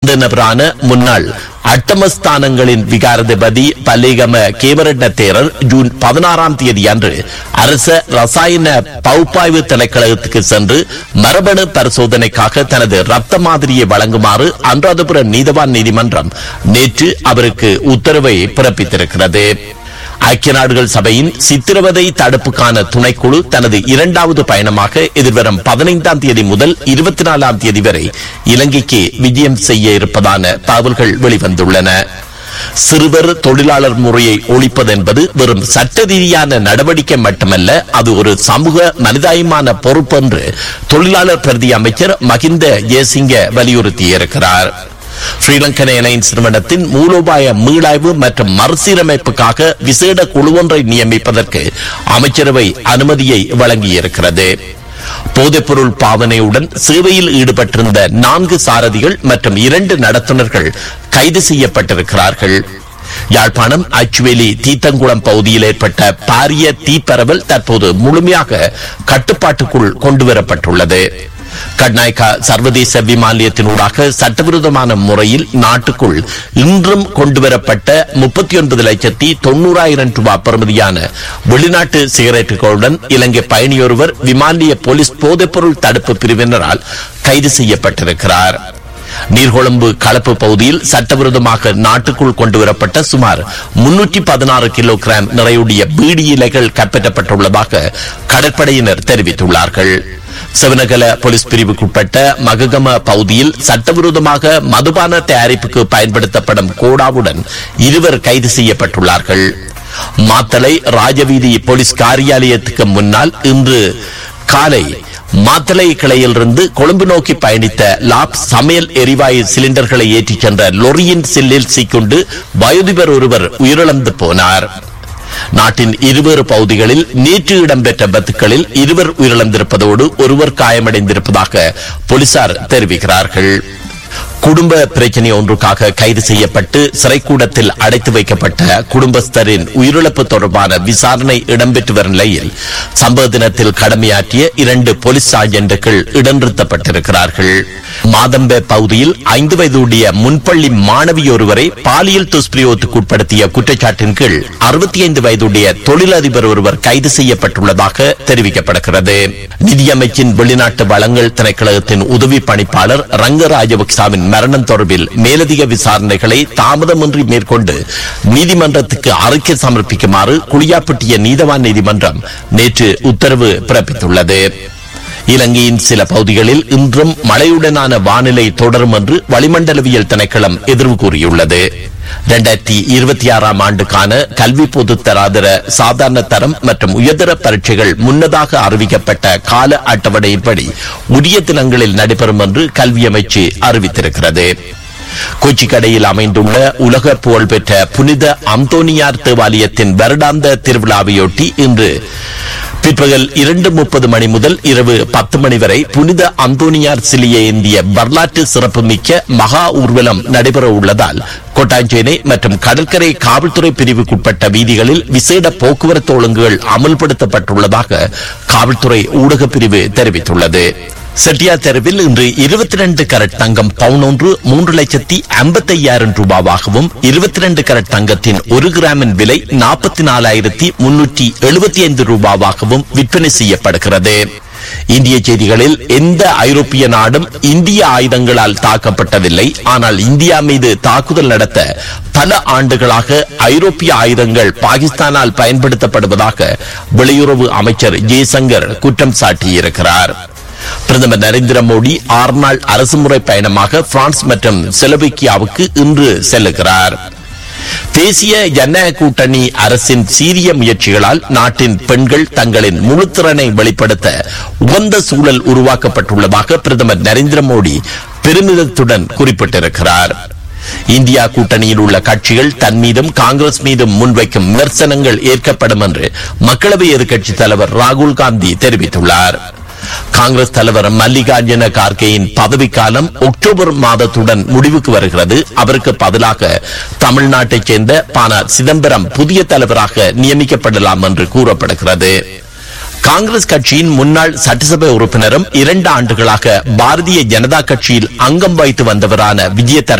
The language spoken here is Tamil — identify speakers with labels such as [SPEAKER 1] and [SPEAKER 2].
[SPEAKER 1] நபரான முன்னாள் அட்டமஸ்தானங்களின் விகாரதிபதி பல்லிகம கேமரட்ட தேரர் ஜூன் பதினாறாம் தேதி அன்று அரச ரசாயன பகுப்பாய்வு திணைக்களத்துக்கு சென்று மரபணு பரிசோதனைக்காக தனது ரத்த மாதிரியை வழங்குமாறு அனுராதபுரம் நீதவான் நீதிமன்றம் நேற்று அவருக்கு உத்தரவை பிறப்பித்திருக்கிறது ஐக்கிய நாடுகள் சபையின் சித்திரவதை தடுப்புக்கான துணைக்குழு தனது இரண்டாவது பயணமாக எதிர்வரும் பதினைந்தாம் தேதி முதல் இருபத்தி நாலாம் தேதி வரை இலங்கைக்கு விஜயம் செய்ய இருப்பதான தகவல்கள் வெளிவந்துள்ளன சிறுவர் தொழிலாளர் முறையை ஒழிப்பது என்பது வெறும் சட்ட ரீதியான நடவடிக்கை மட்டுமல்ல அது ஒரு சமூக மனிதாயமான பொறுப்பு என்று தொழிலாளர் பிரதி அமைச்சர் மகிந்த ஜெயசிங்க வலியுறுத்தியிருக்கிறார் ஸ்ரீலங்கன் ஏர்லைன்ஸ் நிறுவனத்தின் மூலோபாய மீளாய்வு மற்றும் மறுசீரமைப்புக்காக விசேட குழு ஒன்றை நியமிப்பதற்கு அமைச்சரவை அனுமதியை வழங்கியிருக்கிறது போதைப்பொருள் பாவனையுடன் சேவையில் ஈடுபட்டிருந்த நான்கு சாரதிகள் மற்றும் இரண்டு நடத்துனர்கள் கைது செய்யப்பட்டிருக்கிறார்கள் யாழ்ப்பாணம் அச்சுவேலி தீத்தங்குளம் பகுதியில் ஏற்பட்ட பாரிய தீப்பரவல் தற்போது முழுமையாக கட்டுப்பாட்டுக்குள் கொண்டுவரப்பட்டுள்ளது கட்நாயக்கா சர்வதேச விமான நிலையத்தினூடாக சட்டவிரோதமான முறையில் நாட்டுக்குள் இன்றும் கொண்டுவரப்பட்ட முப்பத்தி ஒன்பது லட்சத்தி தொண்ணூறாயிரம் ரூபாய் பெறுமதியான வெளிநாட்டு சிகரெட்டுகளுடன் இலங்கை பயணியொருவர் விமான நிலைய போலீஸ் போதைப்பொருள் தடுப்பு பிரிவினரால் கைது செய்யப்பட்டிருக்கிறார் நீர்கொழும்பு களப்பு பகுதியில் சட்டவிரோதமாக நாட்டுக்குள் கொண்டுவரப்பட்ட சுமார் முன்னூற்றி பதினாறு கிலோகிராம் நிறையுடைய பீடி இலைகள் கைப்பற்றப்பட்டுள்ளதாக கடற்படையினர் தெரிவித்துள்ளார்கள் சிவனகல போலீஸ் பிரிவுக்குட்பட்ட மககம பகுதியில் சட்டவிரோதமாக மதுபான தயாரிப்புக்கு பயன்படுத்தப்படும் கோடாவுடன் இருவர் கைது செய்யப்பட்டுள்ளார்கள் மாத்தளை ராஜவீதி போலீஸ் காரியாலயத்துக்கு முன்னால் இன்று காலை மாத்தளை கிளையிலிருந்து கொழும்பு நோக்கி பயணித்த லாப் சமையல் எரிவாயு சிலிண்டர்களை ஏற்றிச் சென்ற லொரியின் சில்லில் சிக்குண்டு வயோதிபர் ஒருவர் உயிரிழந்து போனார் நாட்டின் இருவேறு பகுதிகளில் நேற்று இடம்பெற்ற விபத்துகளில் இருவர் உயிரிழந்திருப்பதோடு ஒருவர் காயமடைந்திருப்பதாக போலீசார் தெரிவிக்கிறார்கள் குடும்ப பிரச்சனை ஒன்றுக்காக கைது செய்யப்பட்டு சிறைக்கூடத்தில் அடைத்து வைக்கப்பட்ட குடும்பஸ்தரின் உயிரிழப்பு தொடர்பான விசாரணை இடம்பெற்று வரும் நிலையில் சம்பவ தினத்தில் கடமையாற்றிய இரண்டு போலீஸ் சார்ஜென்ட்டுகள் இடநிறுத்தப்பட்டிருக்கிறார்கள் மாதம்பே பகுதியில் ஐந்து வயதுடைய முன்பள்ளி மாணவி ஒருவரை பாலியல் துஷ்பிரயோகத்துக்கு உட்படுத்திய குற்றச்சாட்டின் கீழ் அறுபத்தி ஐந்து வயதுடைய தொழிலதிபர் ஒருவர் கைது செய்யப்பட்டுள்ளதாக தெரிவிக்கப்படுகிறது நிதியமைச்சின் வெளிநாட்டு வளங்கள் திணைக்களகத்தின் உதவி பணிப்பாளர் ரங்க ராஜபக்சாவின் மரணம் தொடர்பில் மேலதிக விசாரணைகளை தாமதமின்றி மேற்கொண்டு நீதிமன்றத்துக்கு அறிக்கை சமர்ப்பிக்குமாறு குளியாப்பட்டிய நீதவான் நீதிமன்றம் நேற்று உத்தரவு பிறப்பித்துள்ளது இலங்கையின் சில பகுதிகளில் இன்றும் மழையுடனான வானிலை தொடரும் என்று வளிமண்டலவியல் திணைக்களம் எதிர்வு கூறியுள்ளது இரண்டாயிரத்தி இருபத்தி ஆறாம் ஆண்டுக்கான கல்வி பொது தராதர சாதாரண தரம் மற்றும் உயர்தர பரீட்சைகள் முன்னதாக அறிவிக்கப்பட்ட கால அட்டவணையின்படி உரிய தினங்களில் நடைபெறும் என்று கல்வி அமைச்சு அறிவித்திருக்கிறது கொச்சிக்கடையில் அமைந்துள்ள உலக புகழ்பெற்ற புனித அந்தோனியார் தேவாலயத்தின் வருடாந்த திருவிழாவையொட்டி இன்று பிற்பகல் இரண்டு முப்பது மணி முதல் இரவு பத்து மணி வரை புனித அந்தோனியார் சிலையை ஏந்திய வரலாற்று சிறப்புமிக்க மகா ஊர்வலம் நடைபெற உள்ளதால் கொட்டாஞ்சேனை மற்றும் கடற்கரை காவல்துறை பிரிவுக்குட்பட்ட வீதிகளில் விசேட போக்குவரத்து ஒழுங்குகள் அமல்படுத்தப்பட்டுள்ளதாக காவல்துறை ஊடகப் பிரிவு தெரிவித்துள்ளது செட்டியார் தெருவில் இன்று இருபத்தி ரெண்டு கரட் தங்கம் பவுன் ஒன்று மூன்று லட்சத்தி ஐம்பத்தி ஐயாயிரம் ரூபாவாகவும் இருபத்தி ரெண்டு கரட் தங்கத்தின் ஒரு கிராமின் விலை நாற்பத்தி நாலாயிரத்தி முன்னூற்றி எழுபத்தி ஐந்து ரூபாவாகவும் விற்பனை செய்யப்படுகிறது இந்திய செய்திகளில் எந்த ஐரோப்பிய நாடும் இந்திய ஆயுதங்களால் தாக்கப்பட்டதில்லை ஆனால் இந்தியா மீது தாக்குதல் நடத்த பல ஆண்டுகளாக ஐரோப்பிய ஆயுதங்கள் பாகிஸ்தானால் பயன்படுத்தப்படுவதாக வெளியுறவு அமைச்சர் ஜெய்சங்கர் குற்றம் சாட்டியிருக்கிறார் பிரதமர் நரேந்திர மோடி ஆறு நாள் அரசுமுறை பயணமாக பிரான்ஸ் மற்றும் செலோவிக்கியாவுக்கு இன்று செல்லுகிறார் தேசிய ஜனநாயக கூட்டணி அரசின் சீரிய முயற்சிகளால் நாட்டின் பெண்கள் தங்களின் முழுத்திறனை வெளிப்படுத்த உகந்த சூழல் உருவாக்கப்பட்டுள்ளதாக பிரதமர் நரேந்திர மோடி பெருமிதத்துடன் குறிப்பிட்டிருக்கிறார் இந்தியா கூட்டணியில் உள்ள கட்சிகள் தன் மீதும் காங்கிரஸ் மீதும் முன்வைக்கும் விமர்சனங்கள் ஏற்கப்படும் என்று மக்களவை எதிர்க்கட்சித் தலைவர் ராகுல் காந்தி தெரிவித்துள்ளார் காங்கிரஸ் தலைவர் மல்லிகார்ஜுன கார்கேயின் பதவிக்காலம் அக்டோபர் மாதத்துடன் முடிவுக்கு வருகிறது அவருக்கு பதிலாக தமிழ்நாட்டைச் சேர்ந்த பானா சிதம்பரம் புதிய தலைவராக நியமிக்கப்படலாம் என்று கூறப்படுகிறது காங்கிரஸ் கட்சியின் முன்னாள் சட்டசபை உறுப்பினரும் இரண்டு ஆண்டுகளாக பாரதிய ஜனதா கட்சியில் அங்கம் வைத்து வந்தவரான விஜய